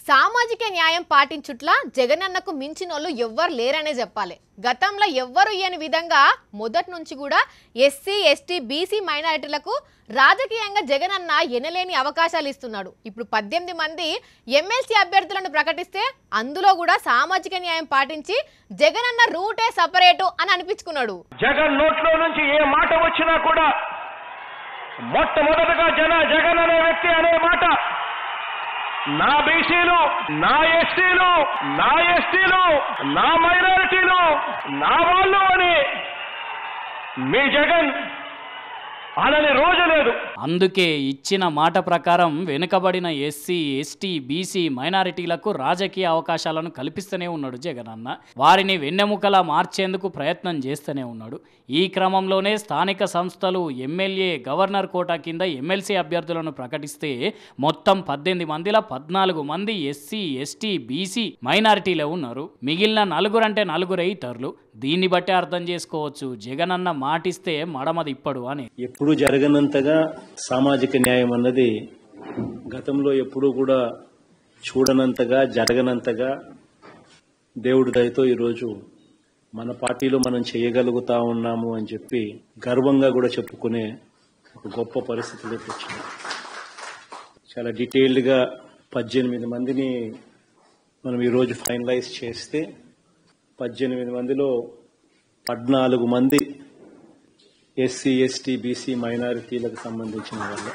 సామాజిక న్యాయం పాటించుట్ల జగనన్నకు మించినోళ్ళు ఎవ్వరు లేరనే చెప్పాలి గతంలో ఎవ్వరు ఇయ్యని విధంగా మొదటి నుంచి కూడా ఎస్సీ ఎస్టీ బీసీ మైనారిటీలకు రాజకీయంగా జగనన్న ఎనలేని అవకాశాలు ఇస్తున్నాడు ఇప్పుడు పద్దెనిమిది మంది ఎమ్మెల్సీ అభ్యర్థులను ప్రకటిస్తే అందులో కూడా సామాజిక న్యాయం పాటించి జగనన్న రూటే సపరేటు అని అనిపించుకున్నాడు జగన్ నోట్లో నుంచి ఏ మాట వచ్చినా కూడా మొట్టమొదటగా జన జగన్ అనే వ్యక్తి అనే మాట నా బీసీలు నా ఎస్సీలు నా ఎస్టీలు నా మైనారిటీలు నా వాళ్ళు అని మీ జగన్ అనని రోజు లేదు అందుకే ఇచ్చిన మాట ప్రకారం వెనుకబడిన ఎస్సీ ఎస్టీ బీసీ మైనారిటీలకు రాజకీయ అవకాశాలను కల్పిస్తూనే ఉన్నాడు జగనన్న వారిని వెన్నెముకలా మార్చేందుకు ప్రయత్నం చేస్తూనే ఉన్నాడు ఈ క్రమంలోనే స్థానిక సంస్థలు ఎమ్మెల్యే గవర్నర్ కోటా కింద ఎమ్మెల్సీ అభ్యర్థులను ప్రకటిస్తే మొత్తం పద్దెనిమిది మందిలో పద్నాలుగు మంది ఎస్సీ ఎస్టీ బీసీ మైనారిటీలే ఉన్నారు మిగిలిన నలుగురు అంటే నలుగురే ఇతరులు దీన్ని బట్టి అర్థం చేసుకోవచ్చు జగనన్న మాటిస్తే మడమది ఇప్పడు అని ఎప్పుడూ జరగనంతగా సామాజిక న్యాయం అన్నది గతంలో ఎప్పుడూ కూడా చూడనంతగా జరగనంతగా దేవుడి దయతో ఈరోజు మన పార్టీలో మనం చేయగలుగుతా ఉన్నాము అని చెప్పి గర్వంగా కూడా చెప్పుకునే ఒక గొప్ప పరిస్థితిలోకి వచ్చింది చాలా డీటెయిల్డ్గా పద్దెనిమిది మందిని మనం ఈరోజు ఫైనలైజ్ చేస్తే పద్దెనిమిది మందిలో పద్నాలుగు మంది ఎస్సీ ఎస్టీ బీసీ మైనారిటీలకు సంబంధించిన వాళ్ళు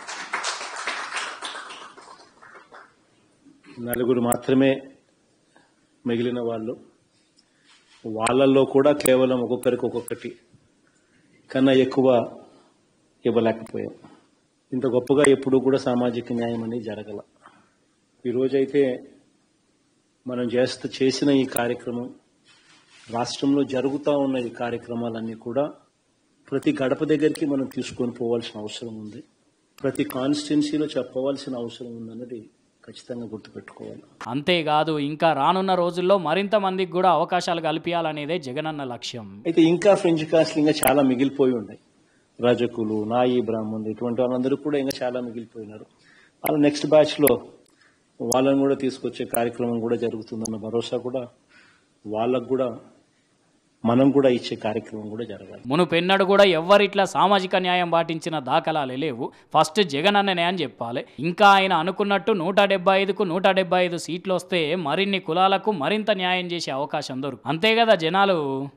నలుగురు మాత్రమే మిగిలిన వాళ్ళు వాళ్ళల్లో కూడా కేవలం ఒక్కొక్కరికి ఒక్కొక్కటి కన్నా ఎక్కువ ఇవ్వలేకపోయాం ఇంత గొప్పగా ఎప్పుడూ కూడా సామాజిక న్యాయం అనేది జరగల ఈరోజైతే మనం చేస్తూ చేసిన ఈ కార్యక్రమం రాష్ట్రంలో జరుగుతూ ఉన్న ఈ కార్యక్రమాలన్నీ కూడా ప్రతి గడప దగ్గరికి మనం తీసుకొని పోవాల్సిన అవసరం ఉంది ప్రతి కాన్స్టిట్యున్సీలో చెప్పవలసిన అవసరం ఉందన్నది ఖచ్చితంగా గుర్తుపెట్టుకోవాలి అంతేకాదు ఇంకా రానున్న రోజుల్లో మరింత మందికి కూడా అవకాశాలు కల్పించాలనేదే జగనన్న లక్ష్యం అయితే ఇంకా ఫ్రెంచ్ కాస్ట్లు ఇంకా చాలా మిగిలిపోయి ఉన్నాయి రజకులు నాయి బ్రాహ్మణులు ఇటువంటి వాళ్ళందరూ కూడా ఇంకా చాలా మిగిలిపోయినారు వాళ్ళ నెక్స్ట్ బ్యాచ్ లో వాళ్ళని కూడా తీసుకొచ్చే కార్యక్రమం కూడా జరుగుతుందన్న భరోసా కూడా వాళ్ళకు కూడా మనం కూడా ఇచ్చే కార్యక్రమం కూడా జరగాలి మునుపెన్నడు కూడా ఎవ్వరిట్లా సామాజిక న్యాయం పాటించిన దాఖలాలే లేవు ఫస్ట్ జగన్ అన్ననే అని చెప్పాలి ఇంకా ఆయన అనుకున్నట్టు నూట డెబ్బై ఐదుకు నూట డెబ్బై ఐదు సీట్లు వస్తే మరిన్ని కులాలకు మరింత న్యాయం చేసే అవకాశం దొరుకు అంతే కదా జనాలు